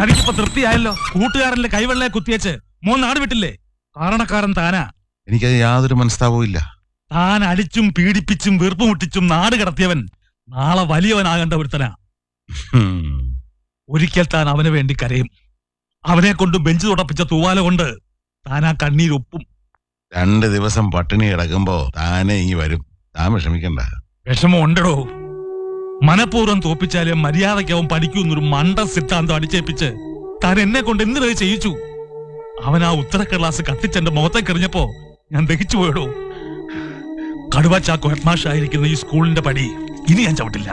തനിക്കിപ്പോ തൃപ്തിയായല്ലോ കൂട്ടുകാരന്റെ കൈവെള്ളയെ കുത്തിയച്ച് മോൻ നാട് വിട്ടില്ലേ കാരണക്കാരൻ താനാ എനിക്കത് യാതൊരു മനസ്താപവും ഇല്ല താൻ അടിച്ചും പീഡിപ്പിച്ചും വീർപ്പുമുട്ടിച്ചും നാട് കടത്തിയവൻ നാളെ വലിയവനാകേണ്ട ഒരുത്തനാ ഹും. ഒരിക്കൽ താൻ അവന് വേണ്ടി കരയും അവനെ കൊണ്ട് ബെഞ്ച് തുടപ്പിച്ച തൂവാല കൊണ്ട് താൻ ആ കണ്ണീരൊപ്പും രണ്ട് ദിവസം പട്ടിണി കിടക്കുമ്പോ താനെ ഇങ്ങി വരും താൻ വിഷമിക്കണ്ട വിഷമം ഉണ്ടടോ മനഃപൂർവ്വം തോപ്പിച്ചാലും മര്യാദയ്ക്ക് അവൻ പഠിക്കുന്നൊരു മണ്ട സിദ്ധാന്തം അടിച്ചേപ്പിച്ച് താൻ എന്നെ കൊണ്ട് എന്തിനത് ചെയ്യിച്ചു അവൻ ആ ഉത്തരക്ക ക്ലാസ് കത്തിച്ചെന്റെ മുഖത്തേക്ക് എറിഞ്ഞപ്പോ ഞാൻ ദഹിച്ചു പോയടോ കടുവ ചാക്കോ ഹെഡ്മാഷായിരിക്കുന്ന ഈ സ്കൂളിന്റെ പടി ഇനി ഞാൻ ചവിട്ടില്ല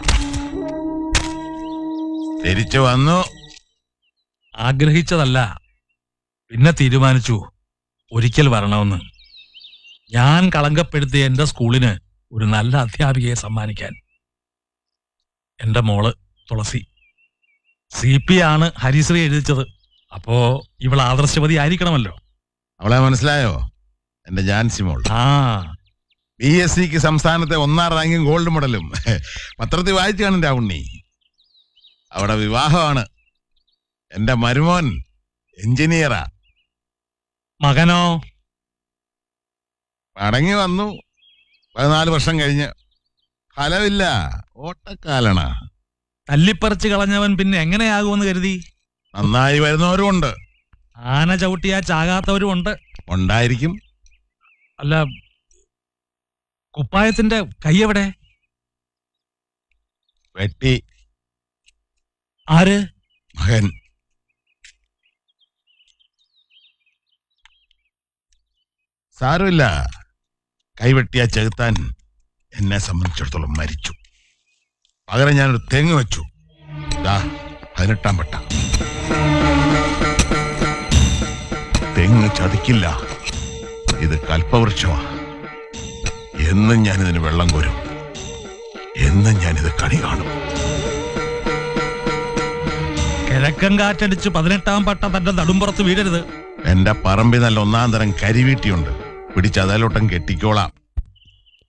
തിരിച്ചു വന്നു ആഗ്രഹിച്ചതല്ല പിന്നെ തീരുമാനിച്ചു ഒരിക്കൽ വരണമെന്ന് ഞാൻ കളങ്കപ്പെടുത്തിയ എന്റെ സ്കൂളിന് ഒരു നല്ല അധ്യാപികയെ സമ്മാനിക്കാൻ എന്റെ മോള് തുളസി സി പി ആണ് ഹരിശ്രീ എഴുതിച്ചത് അപ്പോ ഇവൾ ആദർശവതി ആയിരിക്കണമല്ലോ അവളെ മനസ്സിലായോ എന്റെ ജാൻസി മോൾ ആ ബി എസ് സിക്ക് സംസ്ഥാനത്തെ ഒന്നാം റാങ്കും ഗോൾഡ് മെഡലും പത്രത്തിൽ വായിച്ചു കാണും രാവുണ്ണി അവിടെ വിവാഹമാണ് എന്റെ മരുമോൻ എഞ്ചിനീയറാ മകനോ മടങ്ങി വന്നു പതിനാല് വർഷം കഴിഞ്ഞ് ഫലമില്ല ഓട്ടക്കാലണ തല്ലിപ്പറിച്ച് കളഞ്ഞവൻ പിന്നെ എങ്ങനെയാകുമെന്ന് കരുതി നന്നായി വരുന്നവരും ഉണ്ട് ആന ചവിട്ടിയാ ചാകാത്തവരും ഉണ്ട് ഉണ്ടായിരിക്കും അല്ല കുപ്പായത്തിന്റെ കൈ എവിടെ വെട്ടി ആര് മകൻ സാരമില്ല കൈവെട്ടിയ ചെകുത്താൻ എന്നെ സംബന്ധിച്ചിടത്തോളം മരിച്ചു പകരം ഞാനൊരു തെങ്ങ് വെച്ചു ദാ പതിനെട്ടാം പട്ട തെങ്ങ് ചതിക്കില്ല ഇത് കൽപ്പവൃക്ഷമാ എന്നും ഞാനിതിന് വെള്ളം കോരും എന്നും ഞാനിത് കണി കാണും കിഴക്കൻ കാറ്റടിച്ച് പതിനെട്ടാം പട്ട തന്റെ നടുമ്പുറത്ത് വീഴരുത് എന്റെ പറമ്പിൽ നല്ല ഒന്നാം തരം കരിവീട്ടിയുണ്ട് പിടിച്ച് അതിലോട്ടം കെട്ടിക്കോളാം